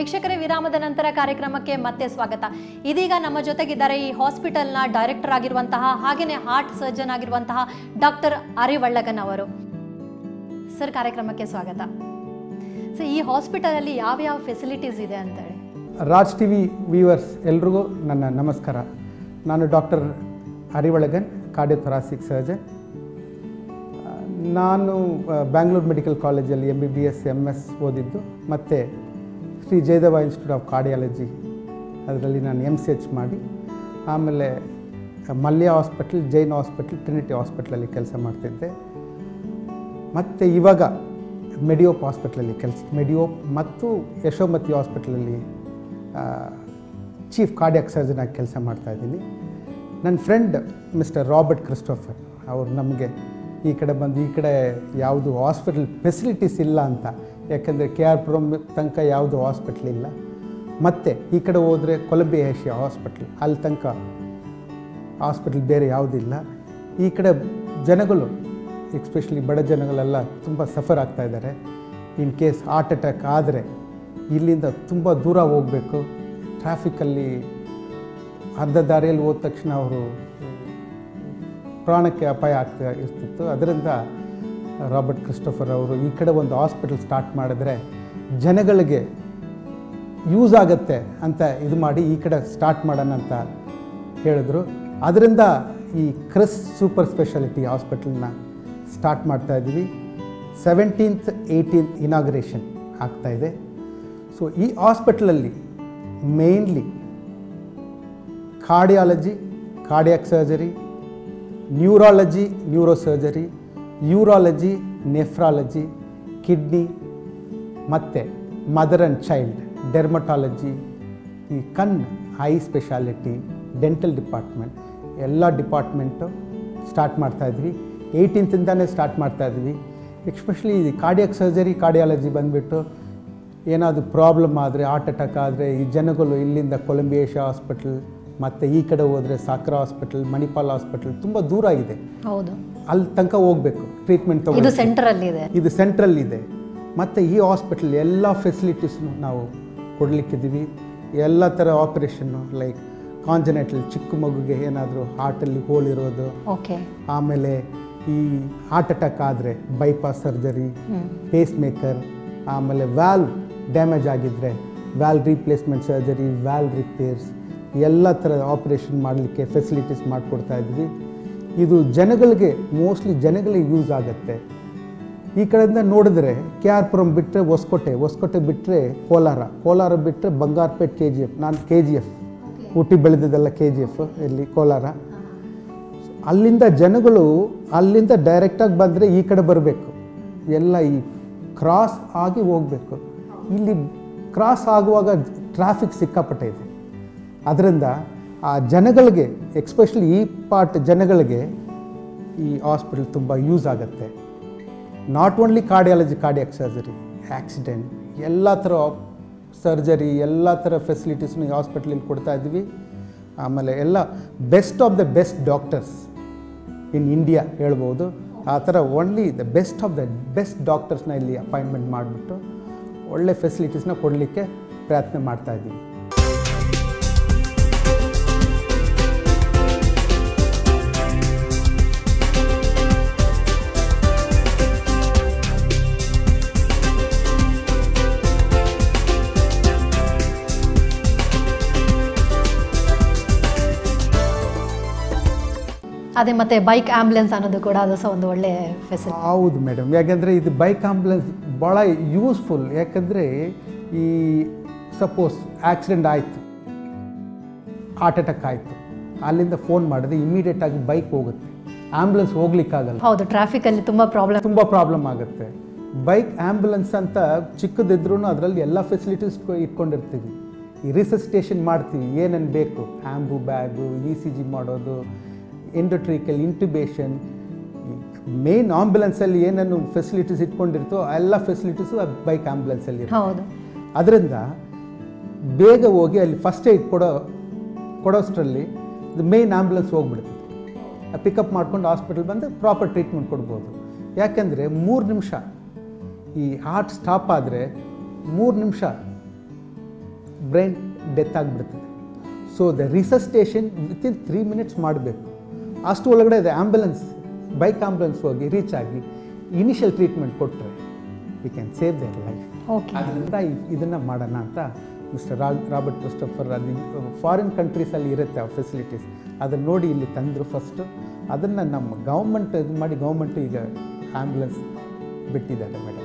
ವೀಕ್ಷಕರೇ ವಿರಾಮದ ನಂತರ ಕಾರ್ಯಕ್ರಮಕ್ಕೆ ಮತ್ತೆ ಸ್ವಾಗತ ಇದೀಗ ನಮ್ಮ ಜೊತೆಗಿದ್ದಾರೆ ಈ ಹಾಸ್ಪಿಟಲ್ನ ಡೈರೆಕ್ಟರ್ ಆಗಿರುವಂತಹ ಹಾಗೆಯೇ ಹಾರ್ಟ್ ಸರ್ಜನ್ ಆಗಿರುವಂತಹ ಡಾಕ್ಟರ್ ಅರಿವಳ್ಳಗನ್ ಅವರು ಸರ್ ಕಾರ್ಯಕ್ರಮಕ್ಕೆ ಸ್ವಾಗತ ಸೊ ಈ ಹಾಸ್ಪಿಟಲಲ್ಲಿ ಯಾವ ಯಾವ ಫೆಸಿಲಿಟೀಸ್ ಇದೆ ಅಂತ ಹೇಳಿ ರಾಜ್ ಟಿ ವಿ ವ್ಯೂವರ್ಸ್ ಎಲ್ರಿಗೂ ನನ್ನ ನಮಸ್ಕಾರ ನಾನು ಡಾಕ್ಟರ್ ಅರಿವಳಗನ್ ಕಾರ್ಡಿಯೋಥೊರಾಸಿಕ್ ಸರ್ಜನ್ ನಾನು ಬ್ಯಾಂಗ್ಳೂರು ಮೆಡಿಕಲ್ ಕಾಲೇಜಲ್ಲಿ M B B S M S ಓದಿದ್ದು ಮತ್ತು Shri Jayadeva institute of cardiology ಅದರಲ್ಲಿ ನಾನು ಎಮ್ ಸಿ ಎಚ್ ಮಾಡಿ ಆಮೇಲೆ Mallya hospital Jain hospital Trinity ಹಾಸ್ಪಿಟ್ಲಲ್ಲಿ ಕೆಲಸ ಮಾಡ್ತಿದ್ದೆ ಮತ್ತು ಇವಾಗ ಮೆಡಿಯೋಪ್ ಹಾಸ್ಪಿಟ್ಲಲ್ಲಿ ಕೆಲಸ ಮೆಡಿಯೋಪ್ ಮತ್ತು ಯಶೋಮತಿ ಹಾಸ್ಪಿಟ್ಲಲ್ಲಿ ಚೀಫ್ ಕಾರ್ಡಿಯಾಕ್ ಸರ್ಜನ್ ಆಗಿ ಕೆಲಸ ಮಾಡ್ತಾಯಿದ್ದೀನಿ ನನ್ನ ಫ್ರೆಂಡ್ ಮಿಸ್ಟರ್ ರಾಬರ್ಟ್ ಕ್ರಿಸ್ಟೋಫರ್ ಅವರು ನಮಗೆ ಈ ಕಡೆ ಬಂದು ಈ ಕಡೆ ಯಾವುದು ಹಾಸ್ಪಿಟಲ್ ಫೆಸಿಲಿಟೀಸ್ ಇಲ್ಲ ಅಂತ ಯಾಕಂದರೆ ಕೆ ಆರ್ ಪುರಂ ತನಕ ಯಾವುದು ಹಾಸ್ಪಿಟ್ಲ್ ಇಲ್ಲ ಮತ್ತು ಈ ಕಡೆ ಹೋದರೆ ಕೊಲಂಬಿಯಾ ಏಷ್ಯಾ ಹಾಸ್ಪಿಟ್ಲ್ ಅಲ್ಲಿ ತನಕ ಹಾಸ್ಪಿಟಲ್ ಬೇರೆ ಯಾವುದಿಲ್ಲ ಈ ಕಡೆ ಜನಗಳು ಎಕ್ಸ್ಪೆಷಲಿ ಬಡ ಜನಗಳೆಲ್ಲ ತುಂಬ ಸಫರ್ ಆಗ್ತಾ ಇದ್ದಾರೆ ಇನ್ ಕೇಸ್ ಹಾರ್ಟ್ ಅಟ್ಯಾಕ್ ಆದರೆ ಇಲ್ಲಿಂದ ತುಂಬ ದೂರ ಹೋಗಬೇಕು ಟ್ರಾಫಿಕಲ್ಲಿ ಅರ್ಧ ದಾರಿಯಲ್ಲಿ ಹೋದ ತಕ್ಷಣ ಅವರು ಪ್ರಾಣಕ್ಕೆ ಅಪಾಯ ಆಗ್ತಾ ಇರ್ತಿತ್ತು ಅದರಿಂದ ರಾಬರ್ಟ್ ಕ್ರಿಸ್ಟೋಫರ್ ಅವರು ಈ ಕಡೆ ಒಂದು ಹಾಸ್ಪಿಟಲ್ ಸ್ಟಾರ್ಟ್ ಮಾಡಿದ್ರೆ ಜನಗಳಿಗೆ ಯೂಸ್ ಆಗುತ್ತೆ ಅಂತ ಇದು ಮಾಡಿ ಈ ಕಡೆ ಸ್ಟಾರ್ಟ್ ಮಾಡೋಣ ಅಂತ ಹೇಳಿದ್ರು ಅದರಿಂದ ಈ ಕ್ರಿಸ್ ಸೂಪರ್ ಸ್ಪೆಷಾಲಿಟಿ ಹಾಸ್ಪಿಟಲ್ನ ಸ್ಟಾರ್ಟ್ ಮಾಡ್ತಾ ಇದ್ದೀವಿ ಸೆವೆಂಟೀನ್ತ್ ಏಯ್ಟೀನ್ತ್ ಇನಾಗ್ರೇಷನ್ ಆಗ್ತಾಯಿದೆ ಸೊ ಈ ಹಾಸ್ಪಿಟ್ಲಲ್ಲಿ mainly cardiology cardiac surgery neurology neuro surgery urology nephrology kidney ಮತ್ತು ಮದರ್ ಆ್ಯಂಡ್ ಚೈಲ್ಡ್ ಡೆರ್ಮಟಾಲಜಿ ಈ ಕಣ್ಣು ಐ ಸ್ಪೆಷಾಲಿಟಿ ಡೆಂಟಲ್ ಡಿಪಾರ್ಟ್ಮೆಂಟ್ ಎಲ್ಲ ಡಿಪಾರ್ಟ್ಮೆಂಟು ಸ್ಟಾರ್ಟ್ ಮಾಡ್ತಾಯಿದ್ವಿ ಏಯ್ಟೀನ್ತಿಂದನೇ ಸ್ಟಾರ್ಟ್ ಮಾಡ್ತಾಯಿದ್ವಿ ಎಸ್ಪೆಷಲಿ ಇದು ಕಾರ್ಡಿಯಾಕ್ ಸರ್ಜರಿ ಕಾರ್ಡಿಯಾಲಜಿ ಬಂದುಬಿಟ್ಟು ಏನಾದರೂ ಪ್ರಾಬ್ಲಮ್ ಆದರೆ ಹಾರ್ಟ್ ಅಟ್ಯಾಕ್ ಆದರೆ ಈ ಜನಗಳು ಇಲ್ಲಿಂದ ಕೊಲಂಬಿಯೇಷಾ ಹಾಸ್ಪಿಟಲ್ ಮತ್ತು ಈ ಕಡೆ ಹೋದರೆ ಸಾಕ್ರಾ ಹಾಸ್ಪಿಟಲ್ ಮಣಿಪಾಲ್ ಹಾಸ್ಪಿಟಲ್ ತುಂಬ ದೂರ ಇದೆ ಹೌದು ಅಲ್ಲಿ ತನಕ ಹೋಗಬೇಕು ಟ್ರೀಟ್ಮೆಂಟ್ ಇದು ತಗೊಂಡು ಸೆಂಟರಲ್ಲಿ ಇದೆ ಇದು ಸೆಂಟ್ರಲ್ ಇದೆ ಮತ್ತು ಈ ಹಾಸ್ಪಿಟಲ್ ಎಲ್ಲ ಫೆಸಿಲಿಟೀಸ್ನು ನಾವು ಕೊಡಲಿಕ್ಕಿದ್ದೀವಿ ಎಲ್ಲ ಥರ ಆಪರೇಷನ್ನು ಲೈಕ್ ಕಾಂಜನೆಟಲ್ ಚಿಕ್ಕ ಮಗುಗೆ ಏನಾದರೂ ಹಾರ್ಟಲ್ಲಿ ಹೋಲ್ ಇರೋದು ಓಕೆ ಆಮೇಲೆ ಈ ಹಾರ್ಟ್ ಅಟ್ಯಾಕ್ ಆದರೆ bypass surgery hmm pacemaker ಆಮೇಲೆ ವ್ಯಾಲ್ ಡ್ಯಾಮೇಜ್ ಆಗಿದ್ದರೆ valve replacement surgery valve repairs ಎಲ್ಲ ಥರದ ಆಪರೇಷನ್ ಮಾಡಲಿಕ್ಕೆ ಫೆಸಿಲಿಟೀಸ್ ಮಾಡಿಕೊಡ್ತಾ ಇದ್ವಿ ಇದು ಜನಗಳಿಗೆ ಮೋಸ್ಟ್ಲಿ ಜನಗಳಿಗೆ ಯೂಸ್ ಆಗುತ್ತೆ ಈ ಕಡೆಯಿಂದ ನೋಡಿದ್ರೆ ಕೆ ಆರ್ ಪುರಂ ಬಿಟ್ಟರೆ ಹೊಸಕೋಟೆ ಹೊಸಕೋಟೆ ಬಿಟ್ಟರೆ ಕೋಲಾರ ಕೋಲಾರ ಬಿಟ್ಟರೆ ಬಂಗಾರಪೇಟ್ ಕೆ ಜಿ ಎಫ್ ನಾನು ಕೆ ಜಿ ಎಫ್ ಹುಟ್ಟಿ ಬೆಳೆದಿದ್ದೆಲ್ಲ ಕೆ ಜಿ ಎಫ್ ಇಲ್ಲಿ ಕೋಲಾರ ಅಲ್ಲಿಂದ ಜನಗಳು ಅಲ್ಲಿಂದ ಡೈರೆಕ್ಟಾಗಿ ಬಂದರೆ ಈ ಕಡೆ ಬರಬೇಕು ಎಲ್ಲ ಈ ಕ್ರಾಸ್ ಆಗಿ ಹೋಗಬೇಕು ಇಲ್ಲಿ ಕ್ರಾಸ್ ಆಗುವಾಗ ಟ್ರಾಫಿಕ್ ಸಿಕ್ಕಾಪಟ್ಟೆ ಇದೆ ಅದರಿಂದ ಆ ಜನಗಳಿಗೆ ಎಕ್ಸ್ಪೆಷಲಿ ಈ ಪಾರ್ಟ್ ಜನಗಳಿಗೆ ಈ ಹಾಸ್ಪಿಟಲ್ ತುಂಬ ಯೂಸ್ ಆಗುತ್ತೆ not only cardiology cardiac surgery accident ಎಲ್ಲ ಥರ ಸರ್ಜರಿ ಎಲ್ಲ ಥರ ಫೆಸಿಲಿಟೀಸ್ನು ಈ ಹಾಸ್ಪಿಟ್ಲಲ್ಲಿ ಕೊಡ್ತಾ ಇದ್ವಿ ಆಮೇಲೆ ಎಲ್ಲ best of the best doctors in India ಹೇಳ್ಬೋದು ಆ ಥರ only the best of the best ಡಾಕ್ಟರ್ಸ್ನ ಇಲ್ಲಿ ಅಪಾಯಿಂಟ್ಮೆಂಟ್ ಮಾಡಿಬಿಟ್ಟು ಒಳ್ಳೆ ಫೆಸಿಲಿಟೀಸ್ನ ಕೊಡಲಿಕ್ಕೆ ಪ್ರಯತ್ನ ಮಾಡ್ತಾ ಇದ್ದೀವಿ ಅದೇ ಮತ್ತೆ ಬೈಕ್ ಆಂಬ್ಯುಲೆನ್ಸ್ ಅನ್ನೋದು ಕೂಡ ಅದು ಸಹ ಒಂದು ಒಳ್ಳೆ ಫೆಸಿಲಿಟಿ ಹೌದು ಮೇಡಮ್ ಯಾಕೆಂದರೆ ಇದು ಬೈಕ್ ಆಂಬುಲೆನ್ಸ್ ಭಾಳ ಯೂಸ್ಫುಲ್ ಯಾಕಂದರೆ ಈ ಸಪೋಸ್ ಆಕ್ಸಿಡೆಂಟ್ ಆಯಿತು ಹಾರ್ಟ್ ಅಟ್ಯಾಕ್ ಆಯಿತು ಅಲ್ಲಿಂದ ಫೋನ್ ಮಾಡಿದ್ರೆ ಇಮಿಡಿಯೇಟಾಗಿ ಬೈಕ್ ಹೋಗುತ್ತೆ ಆಂಬುಲೆನ್ಸ್ ಹೋಗ್ಲಿಕ್ಕಾಗಲ್ಲ ಹೌದು ಟ್ರಾಫಿಕಲ್ಲಿ ತುಂಬ ಪ್ರಾಬ್ಲಮ್ ತುಂಬ ಪ್ರಾಬ್ಲಮ್ ಆಗುತ್ತೆ ಬೈಕ್ ಆ್ಯಂಬುಲೆನ್ಸ್ ಅಂತ ಚಿಕ್ಕದಿದ್ರೂ ಅದರಲ್ಲಿ ಎಲ್ಲ ಫೆಸಿಲಿಟೀಸ್ ಇಟ್ಕೊಂಡಿರ್ತೀವಿ ಈ ರಿಸಸ್ಟೇಷನ್ ಮಾಡ್ತೀವಿ ಏನೇನು ಬೇಕು ambu bag E C G ಮಾಡೋದು ಎಂಡೋಟ್ರಿಕಲ್ ಇಂಟ್ಯುಬೇಷನ್ ಮೇನ್ ಆಂಬುಲೆನ್ಸಲ್ಲಿ ಏನೇನು ಫೆಸಿಲಿಟೀಸ್ ಇಟ್ಕೊಂಡಿರ್ತೋ ಆ ಎಲ್ಲ ಫೆಸಿಲಿಟೀಸು ಬೈಕ್ ಆ್ಯಂಬುಲೆನ್ಸಲ್ಲಿ ಹೌದು ಅದರಿಂದ ಬೇಗ ಹೋಗಿ ಅಲ್ಲಿ ಫಸ್ಟ್ ಏಡ್ ಕೊಡೋ ಕೊಡೋಷ್ಟರಲ್ಲಿ ಇದು ಮೇನ್ ಆ್ಯಂಬುಲೆನ್ಸ್ ಹೋಗ್ಬಿಡ್ತದೆ ಪಿಕಪ್ ಮಾಡ್ಕೊಂಡು ಹಾಸ್ಪಿಟಲ್ ಬಂದು ಪ್ರಾಪರ್ ಟ್ರೀಟ್ಮೆಂಟ್ ಕೊಡ್ಬೋದು ಯಾಕೆಂದರೆ ಮೂರು ನಿಮಿಷ ಈ ಹಾರ್ಟ್ ಸ್ಟಾಪ್ ಆದರೆ ಮೂರು ನಿಮಿಷ ಬ್ರೈನ್ ಡೆತ್ ಆಗಿಬಿಡ್ತದೆ so the resuscitation within three minutes ಮಾಡಬೇಕು ಅಷ್ಟು ಒಳಗಡೆ ಇದೆ ಆ್ಯಂಬುಲೆನ್ಸ್ ಬೈಕ್ ಆ್ಯಂಬುಲೆನ್ಸ್ ಹೋಗಿ ರೀಚ್ ಆಗಿ ಇನಿಷಿಯಲ್ ಟ್ರೀಟ್ಮೆಂಟ್ ಕೊಟ್ಟರೆ we can save their life okay ಅದರಿಂದ ಇದನ್ನು ಮಾಡೋಣ ಅಂತ ಮಿಸ್ಟರ್ ರಾಜ್ ರಾಬರ್ಟ್ ಕ್ರಿಸ್ಟೋಫರ್ ಅದು ಫಾರಿನ್ ಕಂಟ್ರೀಸಲ್ಲಿ ಇರುತ್ತೆ ಆ ಫೆಸಿಲಿಟೀಸ್ ಅದನ್ನು ನೋಡಿ ಇಲ್ಲಿ ತಂದರು ಫಸ್ಟು ಅದನ್ನು ನಮ್ಮ ಗೌರ್ಮೆಂಟ್ ಇದು ಮಾಡಿ ಗೌರ್ಮೆಂಟ್ ಈಗ ಆ್ಯಂಬುಲೆನ್ಸ್ ಬಿಟ್ಟಿದ್ದಾರೆ ಮೇಡಮ್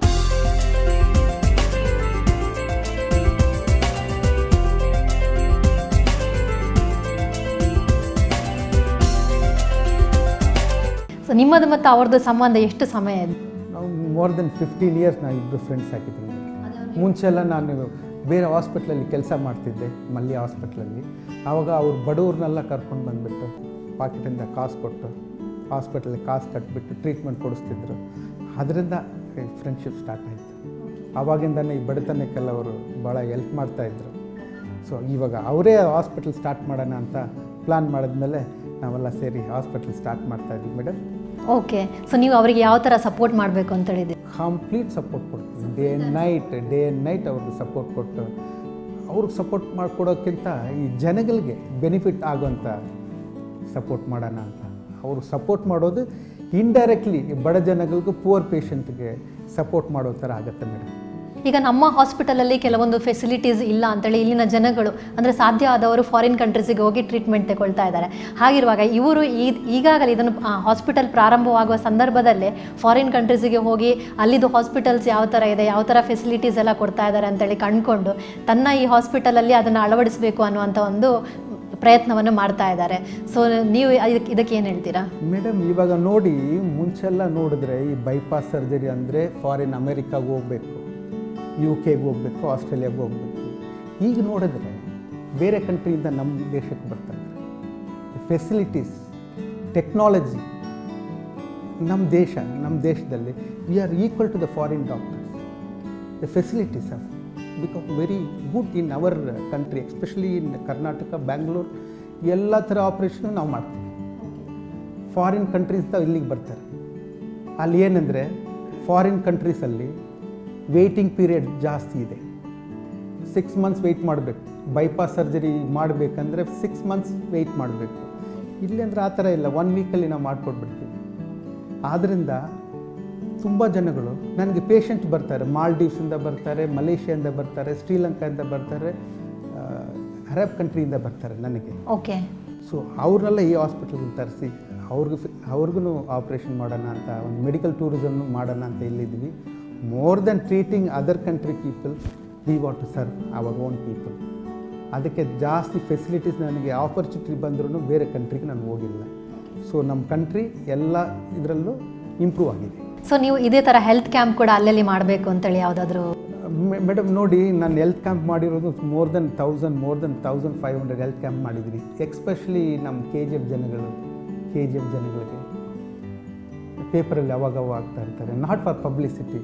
ಸೊ ನಿಮ್ಮದು ಮತ್ತು ಅವ್ರದ್ದು ಸಂಬಂಧ ಎಷ್ಟು ಸಮಯ ಇದೆ ನಾವು ಮೋರ್ ದೆನ್ ಫಿಫ್ಟೀನ್ ಇಯರ್ಸ್ ನಾವು ಇಬ್ಬರು ಫ್ರೆಂಡ್ಸ್ ಆಗಿದ್ದೀವಿ ಮುಂಚೆ ಎಲ್ಲ ನಾನು ಬೇರೆ ಹಾಸ್ಪಿಟ್ಲಲ್ಲಿ ಕೆಲಸ ಮಾಡ್ತಿದ್ದೆ ಮಲ್ಲಿ ಹಾಸ್ಪಿಟ್ಲಲ್ಲಿ ಆವಾಗ ಅವ್ರು ಬಡವ್ರನ್ನೆಲ್ಲ ಕರ್ಕೊಂಡು ಬಂದುಬಿಟ್ಟು ಪಾಕೆಟಿಂದ ಕಾಸು ಕೊಟ್ಟು ಹಾಸ್ಪಿಟ್ಲಲ್ಲಿ ಕಾಸು ಕಟ್ಬಿಟ್ಟು ಟ್ರೀಟ್ಮೆಂಟ್ ಕೊಡಿಸ್ತಿದ್ರು ಅದರಿಂದ ಫ್ರೆಂಡ್ಶಿಪ್ ಸ್ಟಾರ್ಟ್ ಆಯಿತು ಆವಾಗಿಂದನೇ ಈ ಬಡತನಕ್ಕೆಲ್ಲ ಅವರು ಭಾಳ ಹೆಲ್ಪ್ ಮಾಡ್ತಾಯಿದ್ರು ಸೊ ಇವಾಗ ಅವರೇ ಹಾಸ್ಪಿಟಲ್ ಸ್ಟಾರ್ಟ್ ಮಾಡೋಣ ಅಂತ ಪ್ಲ್ಯಾನ್ ಮಾಡಿದ್ಮೇಲೆ ನಾವೆಲ್ಲ ಸೇರಿ ಹಾಸ್ಪಿಟಲ್ ಸ್ಟಾರ್ಟ್ ಮಾಡ್ತಾಯಿದ್ವಿ ಮೇಡಮ್ ಓಕೆ ಸೊ ನೀವು ಅವರಿಗೆ ಯಾವ ಥರ ಸಪೋರ್ಟ್ ಮಾಡಬೇಕು ಅಂತ ಹೇಳಿದ್ರಿ ಕಂಪ್ಲೀಟ್ ಸಪೋರ್ಟ್ ಕೊಡ್ತೀವಿ day and night day and night ಅವ್ರಿಗೆ ಸಪೋರ್ಟ್ ಕೊಟ್ಟು ಅವ್ರಿಗೆ ಸಪೋರ್ಟ್ ಮಾಡಿಕೊಡೋಕ್ಕಿಂತ ಈ ಜನಗಳಿಗೆ ಬೆನಿಫಿಟ್ ಆಗೋಂಥ ಸಪೋರ್ಟ್ ಮಾಡೋಣ ಅಂತ ಅವರು ಸಪೋರ್ಟ್ ಮಾಡೋದು ಇಂಡೈರೆಕ್ಟ್ಲಿ ಬಡ ಜನಗಳಿಗೂ ಪುವರ್ ಪೇಷಂಟ್ಗೆ ಸಪೋರ್ಟ್ ಮಾಡೋ ಥರ ಆಗುತ್ತೆ ಮೇಡಮ್ ಈಗ ನಮ್ಮ ಹಾಸ್ಪಿಟಲಲ್ಲಿ ಕೆಲವೊಂದು ಫೆಸಿಲಿಟೀಸ್ ಇಲ್ಲ ಅಂತೇಳಿ ಇಲ್ಲಿನ ಜನಗಳು ಅಂದರೆ ಸಾಧ್ಯ ಆದವರು ಫಾರಿನ್ ಕಂಟ್ರೀಸಿಗೆ ಹೋಗಿ ಟ್ರೀಟ್ಮೆಂಟ್ ತಗೊಳ್ತಾ ಇದ್ದಾರೆ ಹಾಗಿರುವಾಗ ಇವರು ಈ ಈಗಾಗಲೇ ಇದನ್ನು ಹಾಸ್ಪಿಟಲ್ ಪ್ರಾರಂಭವಾಗುವ ಸಂದರ್ಭದಲ್ಲೇ ಫಾರಿನ್ ಕಂಟ್ರೀಸಿಗೆ ಹೋಗಿ ಅಲ್ಲಿದು ಹಾಸ್ಪಿಟಲ್ಸ್ ಯಾವ ಥರ ಇದೆ ಯಾವ ಥರ ಫೆಸಿಲಿಟೀಸ್ ಎಲ್ಲ ಕೊಡ್ತಾ ಇದ್ದಾರೆ ಅಂತೇಳಿ ಕಂಡುಕೊಂಡು ತನ್ನ ಈ ಹಾಸ್ಪಿಟಲಲ್ಲಿ ಅದನ್ನು ಅಳವಡಿಸಬೇಕು ಅನ್ನುವಂಥ ಒಂದು ಪ್ರಯತ್ನವನ್ನು ಮಾಡ್ತಾ ಇದ್ದಾರೆ ಸೊ ನೀವು ಇದಕ್ಕೆ ಇದಕ್ಕೆ ಏನು ಹೇಳ್ತೀರಾ ಮೇಡಮ್ ಇವಾಗ ನೋಡಿ ಮುಂಚೆಲ್ಲ ನೋಡಿದ್ರೆ ಈ ಬೈಪಾಸ್ ಸರ್ಜರಿ ಅಂದರೆ ಫಾರಿನ್ ಅಮೇರಿಕಾಗೆ ಹೋಗಬೇಕು ಯು ಕೆಗೆ ಹೋಗಬೇಕು ಆಸ್ಟ್ರೇಲಿಯಾಗೆ ಹೋಗಬೇಕು ಈಗ ನೋಡಿದ್ರೆ ಬೇರೆ ಕಂಟ್ರಿಯಿಂದ ನಮ್ಮ ದೇಶಕ್ಕೆ ಬರ್ತಾರೆ ಫೆಸಿಲಿಟೀಸ್ ಟೆಕ್ನಾಲಜಿ ನಮ್ಮ ದೇಶ ನಮ್ಮ ದೇಶದಲ್ಲಿ we are equal to the foreign doctors the facilities are become very good in our country especially in Karnataka Bangalore ಎಲ್ಲ ಥರ ಆಪ್ರೇಷನ್ ನಾವು ಮಾಡ್ತೀವಿ ಫಾರಿನ್ ಕಂಟ್ರೀಸ್ದ ಇಲ್ಲಿಗೆ ಬರ್ತಾರೆ ಅಲ್ಲಿ ಏನಂದರೆ ಫಾರಿನ್ ಕಂಟ್ರೀಸಲ್ಲಿ ವೆಯ್ಟಿಂಗ್ ಪೀರಿಯಡ್ ಜಾಸ್ತಿ ಇದೆ ಸಿಕ್ಸ್ ಮಂತ್ಸ್ ವೆಯ್ಟ್ ಮಾಡಬೇಕು ಬೈಪಾಸ್ ಸರ್ಜರಿ ಮಾಡಬೇಕಂದ್ರೆ ಸಿಕ್ಸ್ ಮಂತ್ಸ್ ವೆಯ್ಟ್ ಮಾಡಬೇಕು ಇಲ್ಲಿ ಅಂದರೆ ಆ ಥರ ಇಲ್ಲ ಒನ್ ವೀಕಲ್ಲಿ ನಾವು ಮಾಡಿಕೊಟ್ಬಿಡ್ತೀವಿ ಆದ್ದರಿಂದ ತುಂಬ ಜನಗಳು ನನಗೆ ಪೇಷಂಟ್ ಬರ್ತಾರೆ ಮಾಲ್ಡೀವ್ಸಿಂದ ಬರ್ತಾರೆ ಮಲೇಷ್ಯಾದಿಂದ ಬರ್ತಾರೆ ಶ್ರೀಲಂಕಾದಿಂದ ಬರ್ತಾರೆ ಅರಬ್ ಕಂಟ್ರಿಯಿಂದ ಬರ್ತಾರೆ ನನಗೆ ಓಕೆ ಸೊ ಅವ್ರನ್ನೆಲ್ಲ ಈ ಹಾಸ್ಪಿಟಲ್ಗೆ ತರಿಸಿ ಅವ್ರಿಗೂ ಅವ್ರಿಗೂ ಆಪ್ರೇಷನ್ ಮಾಡೋಣ ಅಂತ ಒಂದು ಮೆಡಿಕಲ್ ಟೂರಿಸಮ್ ಮಾಡೋಣ ಅಂತ ಇಲ್ಲಿದ್ವಿ more than treating other country people we want to serve our own people ಅದಕ್ಕೆ ಜಾಸ್ತಿ ಫೆಸಿಲಿಟೀಸ್ ನನಗೆ ಆಪರ್ಚುನಿಟಿ ಬಂದ್ರೂ ಬೇರೆ ಕಂಟ್ರಿಗೆ ನಾನು ಹೋಗಿಲ್ಲ ಸೊ ನಮ್ಮ ಕಂಟ್ರಿ ಎಲ್ಲ ಇದರಲ್ಲೂ ಇಂಪ್ರೂವ್ ಆಗಿದೆ ಸೊ ನೀವು ಇದೇ ಥರ ಹೆಲ್ತ್ ಕ್ಯಾಂಪ್ ಕೂಡ ಅಲ್ಲಲ್ಲಿ ಮಾಡಬೇಕು ಅಂತೇಳಿ ಯಾವುದಾದ್ರೂ ಮೇಡಮ್ ನೋಡಿ ನಾನು ಹೆಲ್ತ್ ಕ್ಯಾಂಪ್ ಮಾಡಿರೋದು more than thousand more than thousand five hundred health camp ಮಾಡಿದ್ವಿ ಎಕ್ಸ್ಪೆಷಲಿ ನಮ್ಮ ಕೆ ಜಿ ಎಫ್ ಜನಗಳು ಕೆ ಜಿ ಎಫ್ ಜನಗಳಿಗೆ ಪೇಪರಲ್ಲಿ ಅವಾಗ ಅವಾಗ ಆಗ್ತಾ ಇರ್ತಾರೆ ನಾಟ್ ಫಾರ್ ಪಬ್ಲಿಸಿಟಿ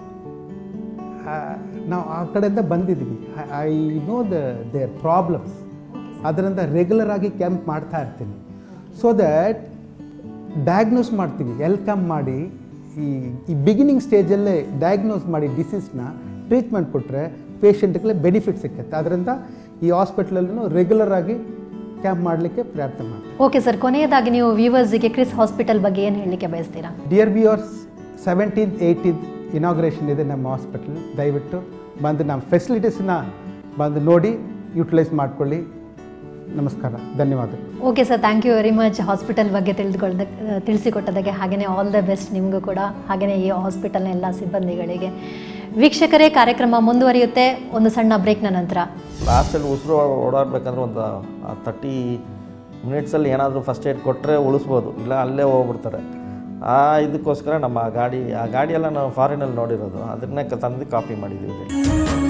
ನಾವು ಆ ಕಡೆಯಿಂದ ಬಂದಿದ್ವಿ I know the their problems ಅದರಿಂದ ರೆಗ್ಯುಲರ್ ಆಗಿ ಕ್ಯಾಂಪ್ ಮಾಡ್ತಾ ಇರ್ತೀನಿ ಸೊ ದ್ಯಾಟ್ ಡಯಾಗ್ನೋಸ್ ಮಾಡ್ತೀವಿ ಎಲ್ ಕ್ಯಾಂಪ್ ಮಾಡಿ ಈ ಈ ಬಿಗಿನಿಂಗ್ ಸ್ಟೇಜಲ್ಲೇ ಡಯಾಗ್ನೋಸ್ ಮಾಡಿ ಡಿಸೀಸ್ನ ಟ್ರೀಟ್ಮೆಂಟ್ ಕೊಟ್ಟರೆ ಪೇಷಂಟ್ಗೆ ಬೆನಿಫಿಟ್ ಸಿಕ್ಕುತ್ತೆ ಅದರಿಂದ ಈ ಹಾಸ್ಪಿಟ್ಲಲ್ಲೂ ರೆಗ್ಯುಲರ್ ಆಗಿ ಕ್ಯಾಂಪ್ ಮಾಡಲಿಕ್ಕೆ ಪ್ರಯತ್ನ ಮಾಡ್ತೀವಿ ಓಕೆ ಸರ್ ಕೊನೆಯದಾಗಿ ನೀವು ವ್ಯೂವರ್ಸಿಗೆ ಕ್ರಿಸ್ ಹಾಸ್ಪಿಟಲ್ ಬಗ್ಗೆ ಏನು ಹೇಳಲಿಕ್ಕೆ ಬಯಸ್ತೀರಾ dear viewers seventeenth eighteenth inauguration ಇದೆ ನಮ್ಮ ಹಾಸ್ಪಿಟಲ್ ದಯವಿಟ್ಟು ಬಂದು ನಮ್ಮ ಫೆಸಿಲಿಟೀಸ್ನ ಬಂದು ನೋಡಿ ಯುಟಿಲೈಸ್ ಮಾಡ್ಕೊಳ್ಳಿ ನಮಸ್ಕಾರ ಧನ್ಯವಾದಗಳು okay sir thank you very much hospital ಬಗ್ಗೆ ತಿಳಿದುಕೊಳ್ಳದ ತಿಳಿಸಿಕೊಟ್ಟದಕ್ಕೆ ಹಾಗೆಯೇ ಆಲ್ ದ ಬೆಸ್ಟ್ ನಿಮಗೂ ಕೂಡ ಹಾಗೆಯೇ ಈ ಹಾಸ್ಪಿಟಲ್ನ ಎಲ್ಲ ಸಿಬ್ಬಂದಿಗಳಿಗೆ ವೀಕ್ಷಕರೇ ಕಾರ್ಯಕ್ರಮ ಮುಂದುವರಿಯುತ್ತೆ ಒಂದು ಸಣ್ಣ ಬ್ರೇಕ್ನ ನಂತರ ಲಾಸ್ಟಲ್ಲಿ ಉಸಿರು ಓಡಾಡ್ಬೇಕಂದ್ರೆ ಒಂದು ತರ್ಟಿ ಮಿನಿಟ್ಸಲ್ಲಿ ಏನಾದರೂ ಫಸ್ಟ್ ಏಡ್ ಕೊಟ್ಟರೆ ಉಳಿಸ್ಬೋದು ಇಲ್ಲ ಅಲ್ಲೇ ಹೋಗ್ಬಿಡ್ತಾರೆ ಆ ಇದಕ್ಕೋಸ್ಕರ ನಮ್ಮ ಗಾಡಿ ಆ ಗಾಡಿಯೆಲ್ಲ ನಾವು ಫಾರಿನಲ್ಲಿ ನೋಡಿರೋದು ಅದನ್ನೇ ಕ- ತಂದು ಕಾಪಿ ಮಾಡಿದ್ದೀವಿ